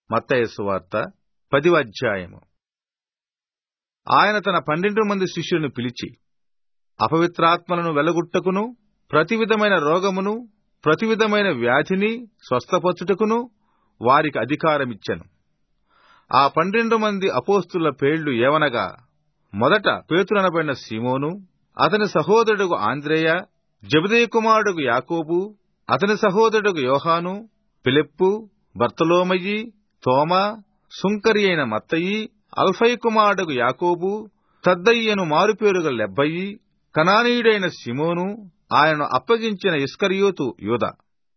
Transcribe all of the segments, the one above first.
మత్తయి సువార్త పదివ అధ్యాయము ఆయన తన పన్నెండు మంది శిష్యులను పిలిచి అపవిత్రాత్మలను వెలగొట్టుకును ప్రతి విధమైన రోగమును ప్రతి విధమైన వ్యాధిని స్వస్థపరచుటకును వారికి అధికారమిచ్చెను ఆ పన్నెండు మంది అపోస్తుల పేర్లు ఏవనగా మొదట పేతురనబడిన సీమోను అతని సహోదరుడు ఆంద్రేయ జబదయి కుమారుడు యాకోబు అతని సహోదరుడు యోహాను ఫిలిప్పు బర్తలోమయి తోమా సుంకరి అయిన మత్తయి అల్ఫై కుమారుడు యాకోబు తద్దయ్యను మారుపేరుగల లెబ్బయి కనానీయుడైన సిమోను ఆయనను అప్పగించిన ఇస్కరియోతు యూద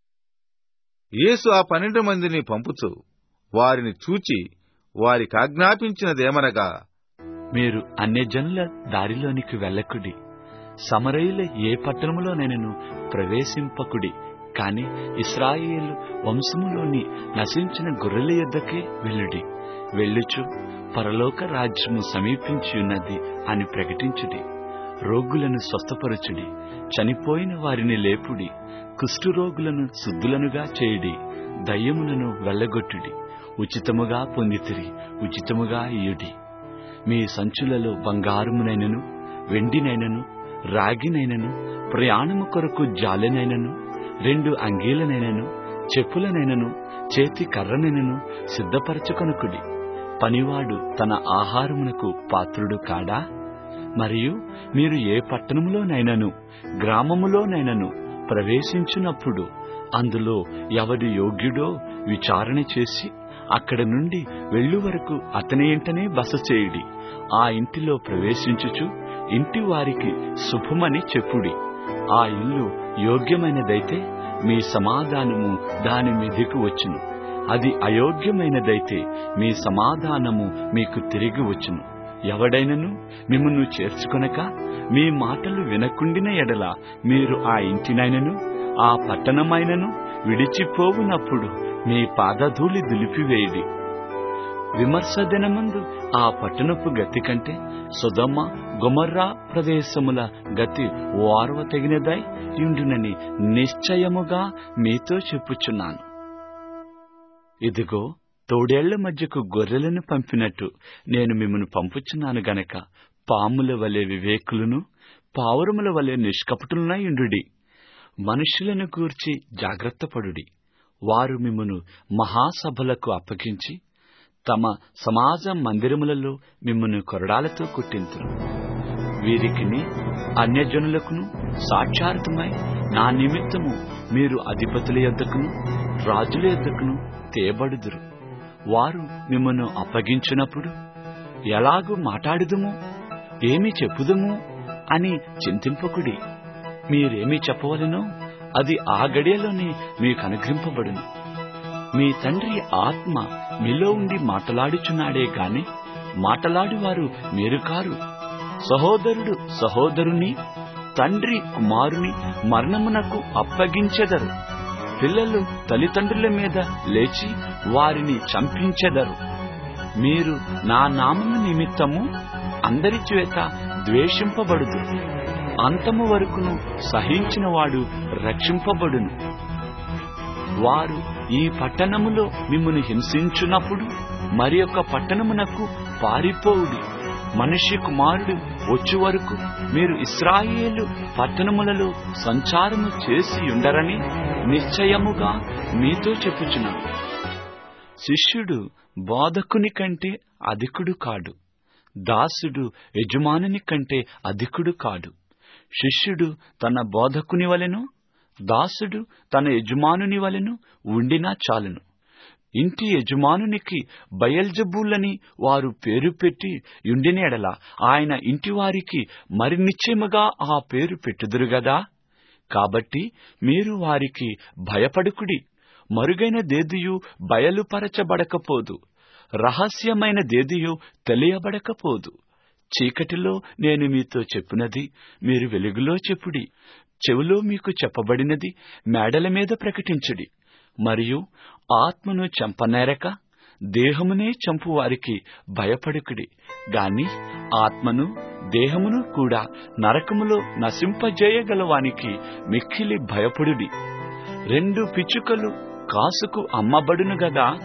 యేసు ఆ పన్నెండు మందిని పంపుచు వారిని చూచి వారికాజ్ఞాపించినదేమనగా మీరు అన్యజనుల దారిలోనికి వెళ్ళకుడి సమరయుల ఏ పట్టణములోనైనను ప్రవేశింపకుడి కాని ఇస్రాయేలు వంశములోని నశించిన గొర్రెల యొద్దకే వెళ్ళుడి వెళ్ళుచు పరలోక రాజ్యము సమీపించి ఉన్నది అని ప్రకటించుడి రోగులను స్వస్థపరచుడి చనిపోయిన వారిని లేపుడి కుష్ఠురోగులను శుద్ధులనుగా చేయుడి దయ్యములను వెళ్ళగొట్టుడి ఉచితముగా పొందితిరి ఉచితముగా ఇయుడి మీ సంచులలో బంగారమునైనను వెండినైనను రాగినైనను ప్రయాణము కొరకు జాలెనైనను రెండు అంగీలనైనను చెప్పులనైనను చేతి కర్రనైనను సిద్ధపరచుకొనుకుడి పనివాడు తన ఆహారమునకు పాత్రుడు కాడా మరియు మీరు ఏ పట్టణములోనైనను గ్రామములోనైనను ప్రవేశించినప్పుడు అందులో ఎవడు యోగ్యుడో విచారణ చేసి అక్కడ నుండి వెళ్ళు వరకు అతని ఇంటనే బస చేయుడి ఆ ఇంటిలో ప్రవేశించుచు ఇంటి వారికి శుభమని చెప్పుడి ఆ ఇల్లు యోగ్యమైనదైతే మీ సమాధానము దాని మీదకు వచ్చును అది అయోగ్యమైనదైతే మీ సమాధానము మీకు తిరిగి వచ్చును ఎవడైనను మిమ్మల్ని చేర్చుకొనక మీ మాటలు వినకుండిన ఎడల మీరు ఆ ఇంటినైనను ఆ పట్టణమైనను విడిచిపోవునప్పుడు మీ పాదధూళి దులిపివేయడి విమర్శ దినమందు ఆ పట్టణపు గతి కంటే సుధమ్మ గుమర్రా ప్రదేశముల గతి ఓర్వ తగినదై ఉండునని నిశ్చయముగా మీతో చెప్పుచున్నాను ఇదిగో తోడేళ్ల మధ్యకు గొర్రెలను పంపినట్టు నేను మిమ్మను పంపుచున్నాను గనక పాముల వలె వివేకులను పావురముల వలె నిష్కపటులనై ఉండుడి మనుషులను గూర్చి జాగ్రత్తపడుడి వారు మిమ్మను మహాసభలకు అప్పగించి తమ సమాజ మందిరములలో మిమ్మను కొరడాలతో కుట్టింతురు వీరికిని అన్యజనులకును సాక్షార్థమై నా నిమిత్తము మీరు అధిపతుల యొద్దకును రాజుల యొద్దకును తేబడుదురు వారు మిమ్మను అప్పగించినప్పుడు ఎలాగూ మాట్లాడుదుము ఏమి చెప్పుదుము అని చింతింపకుడి మీరేమి చెప్పవలనో అది ఆ గడియలోనే మీకు అనుగ్రహింపబడును మీ తండ్రి ఆత్మ మీలో ఉండి మాటలాడుచున్నాడే గాని మాటలాడువారు మీరు కారు సహోదరుడు సహోదరుని తండ్రి కుమారుని మరణమునకు అప్పగించెదరు పిల్లలు తల్లిదండ్రుల మీద లేచి వారిని చంపించెదరు మీరు నా నామము నిమిత్తము అందరి చేత ద్వేషింపబడుదు అంతము వరకును సహించినవాడు రక్షింపబడును వారు ఈ పట్టణములో మిమ్మల్ని హింసించున్నప్పుడు మరి యొక్క పట్టణమునకు పారిపోవుడి మనిషి కుమారుడు వచ్చి వరకు మీరు ఇస్రాయేలు పట్టణములలో సంచారము చేసి ఉండరని నిశ్చయముగా మీతో చెప్పుచున్నాను శిష్యుడు బోధకుని కంటే అధికుడు కాడు దాసుడు యజమానుని కంటే అధికుడు కాడు శిష్యుడు తన బోధకుని వలెను దాసుడు తన యజమానుని వలెను ఉండినా చాలును ఇంటి యజమానునికి బయల్జబూలని వారు పేరు పెట్టి యుండినేడల ఆయన ఇంటి వారికి మరి నిశ్చయముగా ఆ పేరు పెట్టుదురు గదా కాబట్టి మీరు వారికి భయపడుకుడి మరుగైన దేదియు బయలుపరచబడకపోదు రహస్యమైన దేదియు తెలియబడకపోదు చీకటిలో నేను మీతో చెప్పినది మీరు వెలుగులో చెప్పుడి చెవిలో మీకు చెప్పబడినది మేడల మీద ప్రకటించుడి మరియు ఆత్మను చంపనేరక దేహమునే చంపు వారికి భయపడుకుడి గాని ఆత్మను దేహమును కూడా నరకములో నశింపజేయగలవానికి మిక్కిలి భయపడుడి రెండు పిచ్చుకలు కాసుకు అమ్మబడును గదా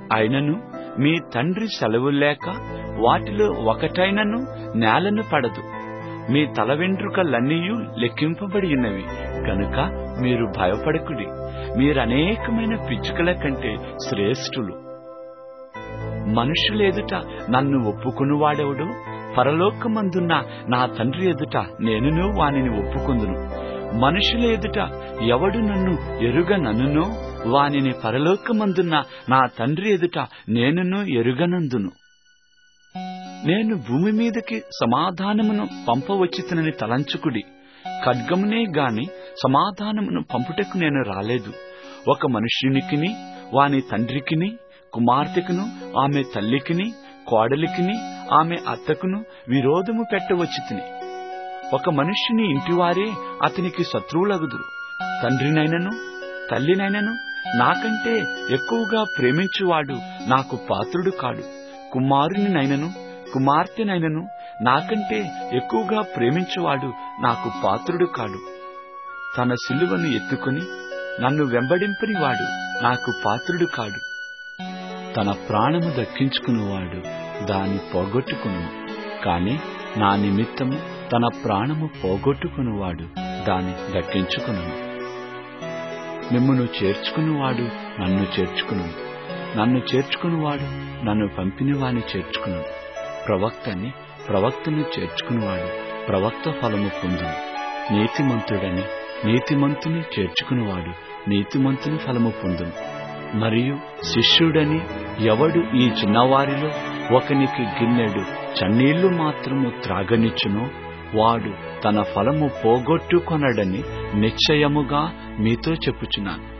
అయినను మీ తండ్రి సెలవు లేక వాటిలో ఒకటైనను నేలను పడదు మీ తల వెంట్రుకలన్నీయూ లెక్కింపబడి ఉన్నవి కనుక మీరు భయపడకుడి మీరనేకమైన పిచ్చుకల కంటే శ్రేష్ఠులు మనుషుల ఎదుట నన్ను ఒప్పుకునివాడెవడు పరలోకమందున్న నా తండ్రి ఎదుట నేనును వానిని ఒప్పుకుందును మనుషుల ఎదుట ఎవడు నన్ను ఎరుగ నన్నునో వానిని పరలోకమందున్న నా తండ్రి ఎదుట నేనును ఎరుగనందును నేను భూమి మీదకి సమాధానమును పంపవచ్చితనని తలంచుకుడి ఖడ్గమునే గాని సమాధానమును పంపుటకు నేను రాలేదు ఒక మనుష్యునికిని వాని తండ్రికిని కుమార్తెకును ఆమె తల్లికిని కోడలికిని ఆమె అత్తకును విరోధము పెట్టవచ్చితిని ఒక మనుష్యుని ఇంటివారే అతనికి శత్రువులగుదురు తండ్రినైనను తల్లినైనను నాకంటే ఎక్కువగా ప్రేమించువాడు నాకు పాత్రుడు కాడు కుమారునినైనను కుమార్తెనైనను నాకంటే ఎక్కువగా ప్రేమించువాడు నాకు పాత్రుడు కాడు తన సిలువను ఎత్తుకుని నన్ను వెంబడింపని వాడు నాకు పాత్రుడు కాడు తన ప్రాణము దక్కించుకునేవాడు దాన్ని పోగొట్టుకును కాని నా నిమిత్తము తన ప్రాణము పోగొట్టుకునివాడు దాన్ని దక్కించుకును మిమ్మును చేర్చుకునివాడు నన్ను చేర్చుకును నన్ను చేర్చుకునివాడు నన్ను పంపిన వాని చేర్చుకును ప్రవక్తని ప్రవక్తను చేర్చుకునివాడు ప్రవక్త ఫలము పొందును నీతిమంతుడని నీతిమంతుని చేర్చుకునివాడు నీతిమంతుని ఫలము పొందును మరియు శిష్యుడని ఎవడు ఈ చిన్నవారిలో ఒకనికి గిన్నెడు చన్నీళ్లు మాత్రము త్రాగనిచ్చునో వాడు తన ఫలము పోగొట్టుకొనడని నిశ్చయముగా మీతో చెప్పుచున్నాను